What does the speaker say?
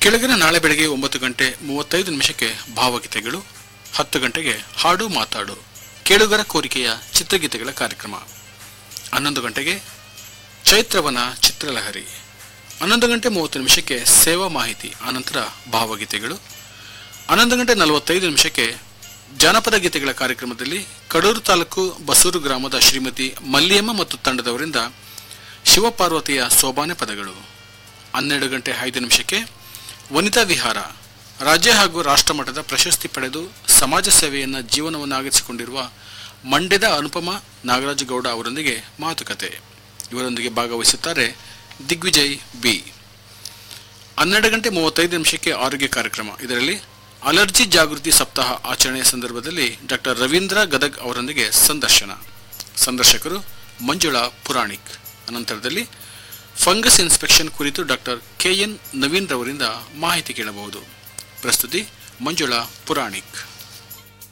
ಕೆಳಗಿನ ನಾಳೆ ಬೆಳಗ್ಗೆ ಒಂಬತ್ತು ಗಂಟೆ ಮೂವತ್ತೈದು ನಿಮಿಷಕ್ಕೆ ಭಾವಗೀತೆಗಳು ಹತ್ತು ಗಂಟೆಗೆ ಹಾಡು ಮಾತಾಡು ಕೇಳುಗರ ಕೋರಿಕೆಯ ಚಿತ್ರಗೀತೆಗಳ ಕಾರ್ಯಕ್ರಮ ಹನ್ನೊಂದು ಗಂಟೆಗೆ ಚೈತ್ರವನ ಚಿತ್ರಲಹರಿ ಹನ್ನೊಂದು ಗಂಟೆ ಮೂವತ್ತು ನಿಮಿಷಕ್ಕೆ ಸೇವಾ ಮಾಹಿತಿ ಆನಂತರ ಭಾವಗೀತೆಗಳು ಹನ್ನೊಂದು ಗಂಟೆ ನಲವತ್ತೈದು ನಿಮಿಷಕ್ಕೆ ಜಾನಪದ ಗೀತೆಗಳ ಕಾರ್ಯಕ್ರಮದಲ್ಲಿ ಕಡೂರು ತಾಲೂಕು ಬಸೂರು ಗ್ರಾಮದ ಶ್ರೀಮತಿ ಮಲ್ಲಿಯಮ್ಮ ಮತ್ತು ತಂಡದವರಿಂದ ಶಿವಪಾರ್ವತಿಯ ಸೋಬಾನೆ ಪದಗಳು ಹನ್ನೆರಡು ಗಂಟೆ ಐದು ನಿಮಿಷಕ್ಕೆ ವನಿತಾ ವಿಹಾರ ರಾಜ್ಯ ಹಾಗೂ ರಾಷ್ಟ್ರ ಮಟ್ಟದ ಪ್ರಶಸ್ತಿ ಪಡೆದು ಸಮಾಜ ಸೇವೆಯನ್ನು ಜೀವನವನ್ನಾಗಿಸಿಕೊಂಡಿರುವ ಮಂಡ್ಯದ ಅನುಪಮ ನಾಗರಾಜ ಗೌಡ ಅವರೊಂದಿಗೆ ಮಾತುಕತೆ ಇವರೊಂದಿಗೆ ಭಾಗವಹಿಸುತ್ತಾರೆ ದಿಗ್ವಿಜಯ್ ಬಿ ಹನ್ನೆರಡು ಗಂಟೆ ಮೂವತ್ತೈದು ನಿಮಿಷಕ್ಕೆ ಆರೋಗ್ಯ ಕಾರ್ಯಕ್ರಮ ಇದರಲ್ಲಿ ಅಲರ್ಜಿ ಜಾಗೃತಿ ಸಪ್ತಾಹ ಆಚರಣೆಯ ಸಂದರ್ಭದಲ್ಲಿ ಡಾಕ್ಟರ್ ರವೀಂದ್ರ ಗದಗ್ ಅವರೊಂದಿಗೆ ಸಂದರ್ಶನ ಸಂದರ್ಶಕರು ಮಂಜುಳಾ ಪುರಾಣಿಕ್ ಅನಂತರದಲ್ಲಿ ಫಂಗಸ್ ಇನ್ಸ್ಪೆಕ್ಷನ್ ಕುರಿತು ಡಾಕ್ಟರ್ ಕೆ ಎನ್ ನವೀನ್ ರವರಿಂದ ಮಾಹಿತಿ ಕೇಳಬಹುದು ಪ್ರಸ್ತುತಿ ಮಂಜುಳಾ ಪುರಾಣಿಕ್